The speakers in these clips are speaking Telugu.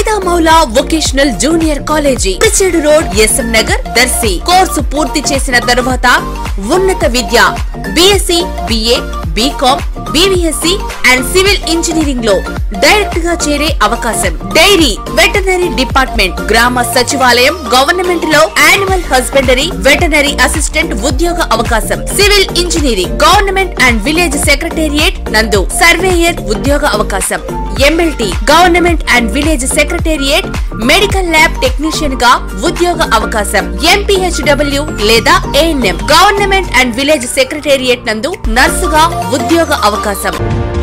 హైదామౌలా వొకేషనల్ జూనియర్ కాలేజీ పిచెడు road SM Nagar Darsi course పూర్తి చేసిన తరువాత ఉన్నత విద్య BSc BA BCom BVSc and civil engineering లో డైరెక్ట్ గా చేరే అవకాశం డైరీ వెటనరీ డిపార్ట్మెంట్ గ్రామ సచివాలయం గవర్నమెంట్ లో యానిమల్ హస్బెండరీ వెటనరీ అసిస్టెంట్ ఉద్యోగ అవకాశం civil engineering government and village secretariat నందు సర్వేయర్ ఉద్యోగ అవకాశం MLT government and village secretariat medical lab technician గా ఉద్యోగ అవకాశం ఎంపీహెచ్డబ్ల్యూ లేదా ANM government and village secretariat నందు నర్సుగా ఉద్యోగ అవకాశం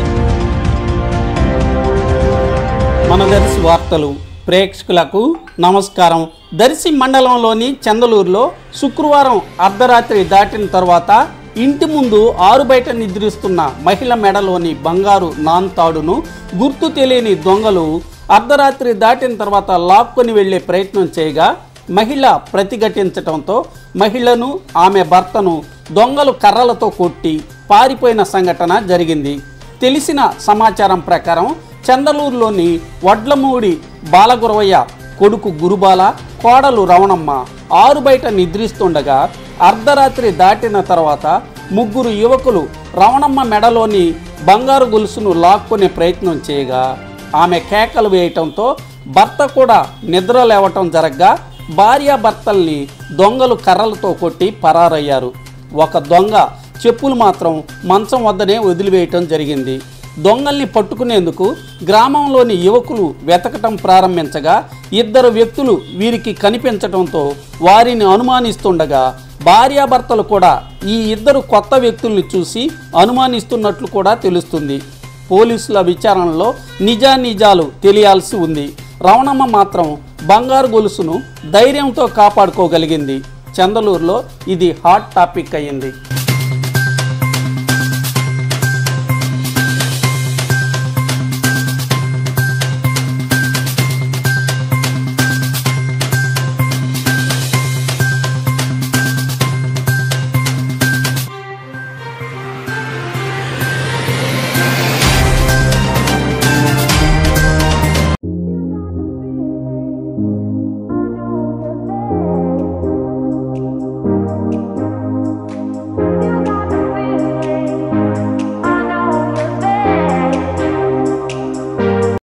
మన దర్శి వార్తలు ప్రేక్షకులకు నమస్కారం దర్శి మండలంలోని చందలూరులో శుక్రవారం అర్ధరాత్రి దాటిన తర్వాత ఇంటి ముందు ఆరు బయట నిద్రిస్తున్న మహిళ మెడలోని బంగారు నాన్ తాడును గుర్తు తెలియని దొంగలు అర్ధరాత్రి దాటిన తర్వాత లాక్కొని వెళ్లే ప్రయత్నం చేయగా మహిళ ప్రతిఘటించడంతో మహిళను ఆమె భర్తను దొంగలు కర్రలతో కొట్టి పారిపోయిన సంఘటన జరిగింది తెలిసిన సమాచారం ప్రకారం చందలూరులోని వడ్లమూడి బాలగురవయ్య కొడుకు గురుబాల కోడలు రవణమ్మ ఆరు బయట నిద్రిస్తుండగా అర్ధరాత్రి దాటిన తర్వాత ముగ్గురు యువకులు రవణమ్మ మెడలోని బంగారు గొలుసును లాక్కునే ప్రయత్నం చేయగా ఆమె కేకలు వేయటంతో భర్త కూడా నిద్ర లేవటం జరగ్గా భార్యాభర్తల్ని దొంగలు కర్రలతో కొట్టి పరారయ్యారు ఒక దొంగ చెప్పులు మాత్రం మంచం వద్దనే వదిలివేయటం జరిగింది దొంగల్ని పట్టుకునేందుకు గ్రామంలోని యువకులు వెతకటం ప్రారంభించగా ఇద్దరు వ్యక్తులు వీరికి కనిపించటంతో వారిని అనుమానిస్తుండగా భార్యాభర్తలు కూడా ఈ ఇద్దరు కొత్త వ్యక్తుల్ని చూసి అనుమానిస్తున్నట్లు కూడా తెలుస్తుంది పోలీసుల విచారణలో నిజానిజాలు తెలియాల్సి ఉంది రవణమ్మ మాత్రం బంగారు గొలుసును ధైర్యంతో కాపాడుకోగలిగింది చందలూరులో ఇది హాట్ టాపిక్ అయ్యింది